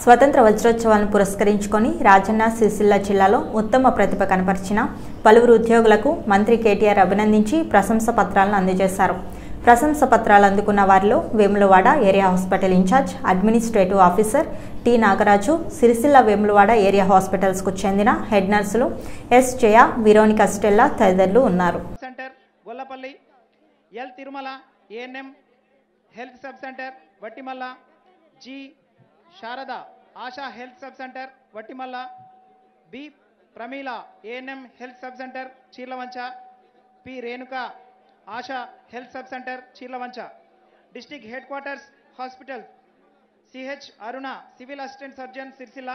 స్వతంత్ర వజ్రోత్సవాలను పురస్కరించుకొని రాజన్న సిరిసిల్ల జిల్లాలో ఉత్తమ ప్రతిభ కనపరిచిన పలువురు ఉద్యోగులకు మంత్రి కేటీఆర్ అభినందించి ప్రశంస పత్రాలను అందజేశారు ప్రశంస పత్రాలు అందుకున్న వారిలో Vemulawada area hospital in-charge administrative officer T Nagaraju Sircilla Vemulawada area హాస్పిటల్స్కు చెందిన హెడ్ నర్సులు ఎస్ జయ విరోనికా స్టెల్లా తదితరులు ఉన్నారు centre Gollapalli L Tirumala ANM health sub centre Vattimalla G Sharada ASHA health sub centre Vattimalla B Pramila ANM health sub centre Cheerlavancha P Renuka ASHA health sub centre Cheerlavancha district headquarters hospital CH Aruna civil assistant surgeon Sircilla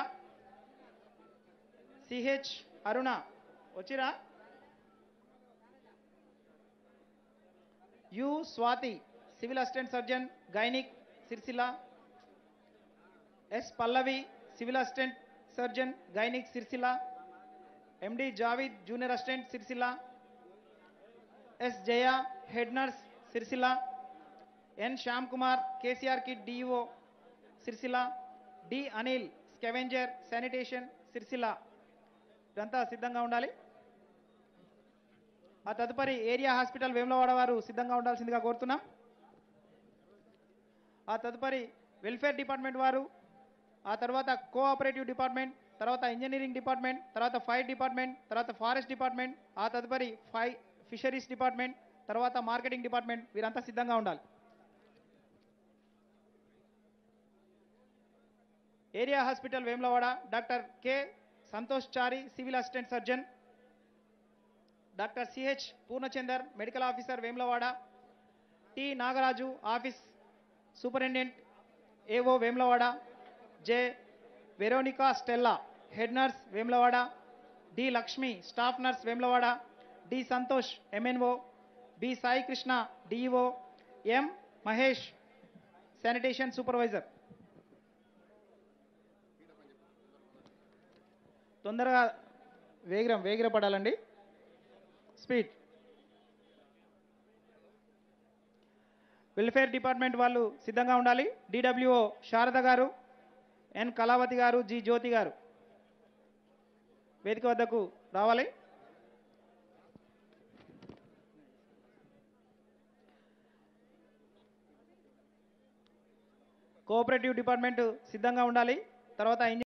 CH Aruna వచ్చిరా U Swathi civil assistant surgeon gynaec Sircilla S Pallavi civil assistant surgeon gynaec Sircilla MD Javeed junior assistant Sircilla S Jaya head nurse Sircilla N Shyam Kumar KCR kit DEO Sircilla D Anil scavenger sanitation Sircilla ఇదంతా సిద్ధంగా ఉండాలి ఆ తదుపరి area hospital Vemulawada వారు సిద్ధంగా ఉండాల్సిందిగా కోరుతున్నాం ఆ తదుపరి వెల్ఫేర్ డిపార్ట్మెంట్ వారు ఆ తర్వాత కోఆపరేటివ్ డిపార్ట్మెంట్ తర్వాత ఇంజనీరింగ్ డిపార్ట్మెంట్ తర్వాత ఫైర్ డిపార్ట్మెంట్ తర్వాత ఫారెస్ట్ డిపార్ట్మెంట్ ఆ తదుపరి ఫై ఫిషరీస్ డిపార్ట్మెంట్ తర్వాత మార్కెటింగ్ డిపార్ట్మెంట్ వీరంతా సిద్ధంగా ఉండాలి area hospital Vemulawada doctor K Santosh Chari civil assistant surgeon doctor CH Purnachander medical officer Vemulawada T Nagaraju office superintendent AO Vemulawada J Veronica Stella head nurse Vemulawada D Lakshmi staff nurse Vemulawada D Santosh MNO B Sai Krishna DEO M Mahesh sanitation supervisor తొందరగా వేగిరం వేగిర పడాలండి speed welfare department వాళ్ళు సిద్ధంగా ఉండాలి DWO Sharada గారు ఎన్ కళావతి గారు G జ్యోతి గారు వేదిక వద్దకు రావాలి కోఆపరేటివ్ డిపార్ట్మెంట్ సిద్ధంగా ఉండాలి తర్వాత